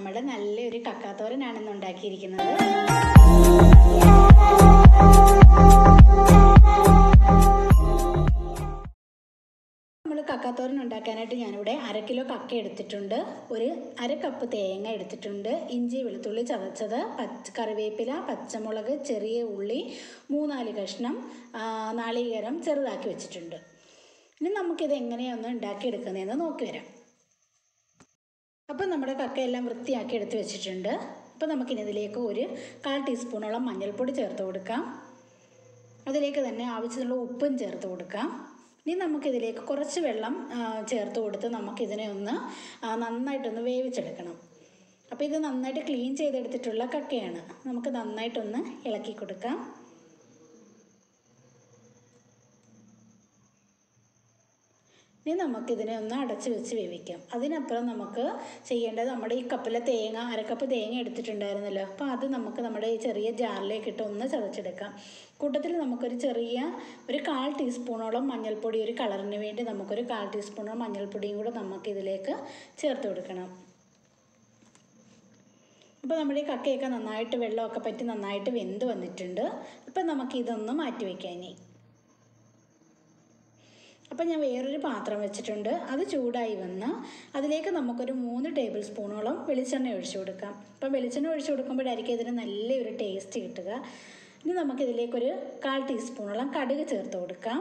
നമ്മൾ നല്ലൊരു കക്കാത്തോരനാണ് ഇന്ന് ഉണ്ടാക്കിയിരിക്കുന്നത് നമ്മൾ കക്കാത്തോരൻ ഉണ്ടാക്കാനായിട്ട് ഞാനിവിടെ അര കിലോ കക്ക എടുത്തിട്ടുണ്ട് ഒരു അര കപ്പ് തേങ്ങ എടുത്തിട്ടുണ്ട് ഇഞ്ചി വെളുത്തുള്ളി ചതച്ചത് പച്ച കറിവേപ്പില പച്ചമുളക് ചെറിയ ഉള്ളി മൂന്നാല് കഷ്ണം ആ, നാളികേരം ചെറുതാക്കി വെച്ചിട്ടുണ്ട് ഇനി നമുക്കിത് എങ്ങനെയൊന്ന് ഉണ്ടാക്കിയെടുക്കുന്നതെന്ന് നോക്കി വരാം അപ്പം നമ്മുടെ കക്കയെല്ലാം വൃത്തിയാക്കി എടുത്ത് വെച്ചിട്ടുണ്ട് അപ്പോൾ നമുക്കിനി ഇതിലേക്ക് ഒരു കാൽ ടീസ്പൂണോളം മഞ്ഞൾപ്പൊടി ചേർത്ത് കൊടുക്കാം അതിലേക്ക് തന്നെ ആവശ്യത്തിനുള്ള ഉപ്പും ചേർത്ത് കൊടുക്കാം ഇനി നമുക്കിതിലേക്ക് കുറച്ച് വെള്ളം ആ, ചേർത്ത് കൊടുത്ത് നമുക്കിതിനെ ഒന്ന് ആ, നന്നായിട്ടൊന്ന് വേവിച്ചെടുക്കണം അപ്പോൾ ഇത് നന്നായിട്ട് ക്ലീൻ ചെയ്തെടുത്തിട്ടുള്ള കക്കയാണ് നമുക്ക് നന്നായിട്ടൊന്ന് ഇളക്കി കൊടുക്കാം ഇനി നമുക്കിതിനെ ഒന്ന് അടച്ച് വെച്ച് വേവിക്കാം അതിനപ്പുറം നമുക്ക് ചെയ്യേണ്ടത് നമ്മുടെ ഈ കപ്പിലെ തേങ്ങ അരക്കപ്പ് തേങ്ങ എടുത്തിട്ടുണ്ടായിരുന്നല്ലോ അപ്പോൾ അത് നമുക്ക് നമ്മുടെ ഈ ചെറിയ ജാറിലേക്ക് ഇട്ട് ഒന്ന് ചതച്ചെടുക്കാം കൂട്ടത്തിൽ നമുക്കൊരു ചെറിയ ഒരു കാൽ ടീസ്പൂണോളം മഞ്ഞൾപ്പൊടി ഒരു കളറിന് വേണ്ടി നമുക്കൊരു കാൽ ടീസ്പൂണോളം മഞ്ഞൾപ്പൊടിയും കൂടെ നമുക്കിതിലേക്ക് ചേർത്ത് കൊടുക്കണം അപ്പോൾ നമ്മുടെ ഈ കക്കയൊക്കെ നന്നായിട്ട് വെള്ളമൊക്കെ പറ്റി നന്നായിട്ട് വെന്ത് വന്നിട്ടുണ്ട് അപ്പം നമുക്കിതൊന്ന് മാറ്റി വയ്ക്കാം ഇനി അപ്പം ഞാൻ വേറൊരു പാത്രം വെച്ചിട്ടുണ്ട് അത് ചൂടായി വന്ന് അതിലേക്ക് നമുക്കൊരു മൂന്ന് ടേബിൾ സ്പൂണോളം വെളിച്ചെണ്ണ ഒഴിച്ചു കൊടുക്കാം അപ്പം വെളിച്ചെണ്ണ ഒഴിച്ചു കൊടുക്കുമ്പോഴായിരിക്കും ഇതിന് നല്ലൊരു ടേസ്റ്റ് കിട്ടുക ഇനി നമുക്കിതിലേക്കൊരു കാൽ ടീസ്പൂണോളം കടുക് ചേർത്ത് കൊടുക്കാം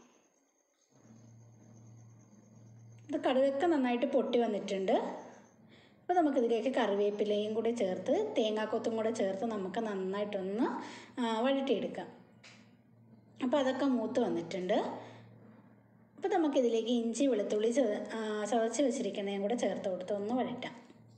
ഇത് കടുകൊക്കെ നന്നായിട്ട് പൊട്ടി വന്നിട്ടുണ്ട് അപ്പോൾ നമുക്കിതിലേക്ക് കറിവേപ്പിലയും കൂടെ ചേർത്ത് തേങ്ങാക്കൊത്തും കൂടെ ചേർത്ത് നമുക്ക് നന്നായിട്ടൊന്ന് ആ, വഴറ്റിയെടുക്കാം അപ്പോൾ അതൊക്കെ മൂത്ത് വന്നിട്ടുണ്ട് അപ്പോൾ നമുക്കിതിലേക്ക് ഇഞ്ചി വെളുത്തുള്ളി ചത ആ, ചതച്ച് വെച്ചിരിക്കുന്നതും കൂടെ ചേർത്ത് കൊടുത്ത് ഒന്ന് വഴറ്റാം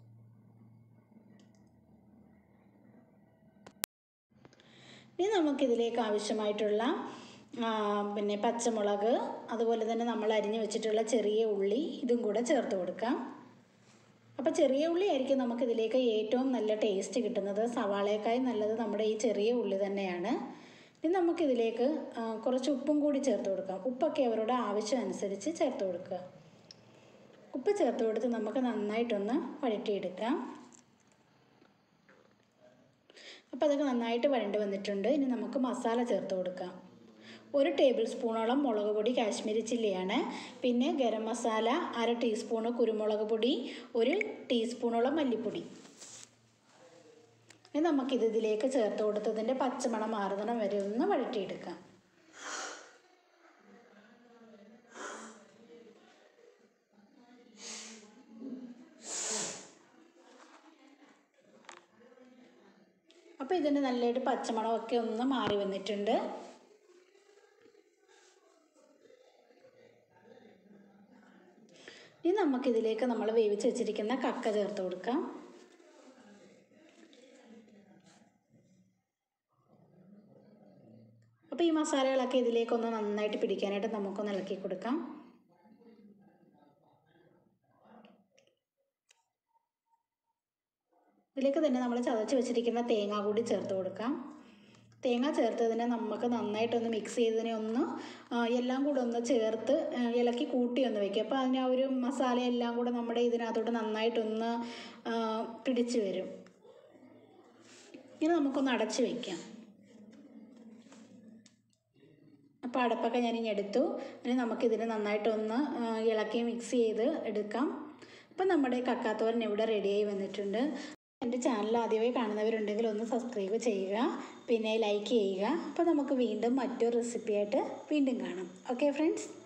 ഇനി നമുക്കിതിലേക്ക് ആവശ്യമായിട്ടുള്ള ആ, പിന്നെ പച്ചമുളക് അതുപോലെ തന്നെ നമ്മൾ അരിഞ്ഞു വെച്ചിട്ടുള്ള ചെറിയ ഉള്ളി ഇതും കൂടെ ചേർത്ത് കൊടുക്കാം അപ്പോൾ ചെറിയ ഉള്ളി ആയിരിക്കും നമുക്കിതിലേക്ക് ഏറ്റവും നല്ല ടേസ്റ്റ് കിട്ടുന്നത് സവാളയേക്കായി നല്ലത് നമ്മുടെ ഈ ചെറിയ ഉള്ളി തന്നെയാണ് ഇനി നമുക്കിതിലേക്ക് ആ, കുറച്ച് ഉപ്പും കൂടി ചേർത്ത് കൊടുക്കാം ഉപ്പൊക്കെ അവരുടെ ആവശ്യം അനുസരിച്ച് ചേർത്ത് കൊടുക്കുക ഉപ്പ് ചേർത്ത് കൊടുത്ത് നമുക്ക് നന്നായിട്ടൊന്ന് വഴറ്റിയെടുക്കാം അപ്പോൾ അതൊക്കെ നന്നായിട്ട് വഴണ്ട് വന്നിട്ടുണ്ട് ഇനി നമുക്ക് മസാല ചേർത്ത് കൊടുക്കാം ഒരു ടേബിൾ സ്പൂണോളം മുളക് പൊടി കാശ്മീരി ചില്ലിയാണ് പിന്നെ ഗരം മസാല അര ടീസ്പൂണ് കുരുമുളക് പൊടി ഒരു ടീസ്പൂണോളം മല്ലിപ്പൊടി ഇനി നമുക്കിത് ഇതിലേക്ക് ചേർത്ത് കൊടുത്തതിൻ്റെ പച്ചമണം മാറുന്നിടം വരെ ഒന്ന് വഴറ്റിയെടുക്കാം അപ്പോൾ ഇതിൻ്റെ നല്ലതായിട്ട് പച്ചമണമൊക്കെ ഒന്ന് മാറി വന്നിട്ടുണ്ട് ഇനി നമുക്കിതിലേക്ക് നമ്മൾ വേവിച്ച് വെച്ചിരിക്കുന്ന കക്ക ചേർത്ത് കൊടുക്കാം അപ്പോൾ ഈ മസാലകളൊക്കെ ഇതിലേക്കൊന്ന് നന്നായിട്ട് പിടിക്കാനായിട്ട് നമുക്കൊന്ന് ഇളക്കി കൊടുക്കാം ഇതിലേക്ക് തന്നെ നമ്മൾ ചതച്ച് വെച്ചിരിക്കുന്ന തേങ്ങ കൂടി ചേർത്ത് കൊടുക്കാം തേങ്ങ ചേർത്തതിനെ നമുക്ക് നന്നായിട്ടൊന്ന് മിക്സ് ചെയ്തതിനെ ഒന്ന് ആ, എല്ലാം കൂടെ ഒന്ന് ചേർത്ത് ആ, ഇളക്കി കൂട്ടി ഒന്ന് വെക്കുക അപ്പോൾ അതിന് ആ ഒരു മസാല എല്ലാം കൂടെ നമ്മുടെ ഇതിനകത്തോട്ട് നന്നായിട്ടൊന്ന് ആ, പിടിച്ച് വരും ഇനി നമുക്കൊന്ന് അടച്ച് വയ്ക്കാം അപ്പോൾ അടപ്പൊക്കെ ഞാൻ ഇനി എടുത്തു ഇനി നമുക്കിതിന് നന്നായിട്ടൊന്ന് ആ, ഇളക്കി മിക്സ് ചെയ്ത് എടുക്കാം അപ്പം നമ്മുടെ കക്കാത്തോരൻ ഇവിടെ റെഡിയായി വന്നിട്ടുണ്ട് എൻ്റെ ചാനൽ ആദ്യമായി കാണുന്നവരുണ്ടെങ്കിൽ ഒന്ന് സബ്സ്ക്രൈബ് ചെയ്യുക പിന്നെ ലൈക്ക് ചെയ്യുക അപ്പോൾ നമുക്ക് വീണ്ടും മറ്റൊരു റെസിപ്പിയായിട്ട് വീണ്ടും കാണാം ഓക്കെ ഫ്രണ്ട്സ്